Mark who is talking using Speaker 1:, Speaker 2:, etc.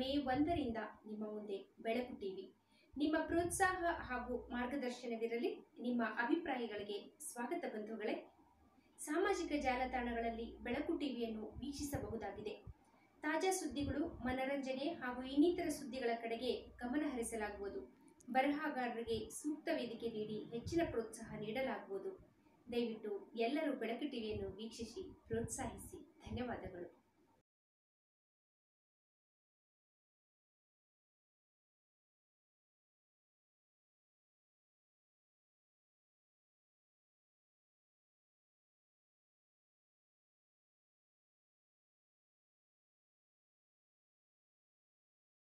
Speaker 1: ಮೇ ಒಂದರಿಂದ ನಿಮ್ಮ ಮುಂದೆ ಬೆಳಕು ಟಿವಿ ನಿಮ್ಮ ಪ್ರೋತ್ಸಾಹ ಹಾಗೂ ಮಾರ್ಗದರ್ಶನವಿರಲಿ ನಿಮ್ಮ ಅಭಿಪ್ರಾಯಗಳಿಗೆ ಸ್ವಾಗತ ಬಂಧುಗಳೇ ಸಾಮಾಜಿಕ ಜಾಲತಾಣಗಳಲ್ಲಿ ಬೆಳಕು ಟಿವಿಯನ್ನು ವೀಕ್ಷಿಸಬಹುದಾಗಿದೆ ತಾಜಾ ಸುದ್ದಿಗಳು ಮನರಂಜನೆ ಹಾಗೂ ಇನ್ನಿತರ ಸುದ್ದಿಗಳ ಕಡೆಗೆ ಗಮನ ಹರಿಸಲಾಗುವುದು ಬರಹಗಾರರಿಗೆ ಸೂಕ್ತ ವೇದಿಕೆ ನೀಡಿ ಹೆಚ್ಚಿನ ಪ್ರೋತ್ಸಾಹ ನೀಡಲಾಗುವುದು ದಯವಿಟ್ಟು ಎಲ್ಲರೂ ಬೆಳಕು ಟಿವಿಯನ್ನು ವೀಕ್ಷಿಸಿ ಪ್ರೋತ್ಸಾಹಿಸಿ ಧನ್ಯವಾದಗಳು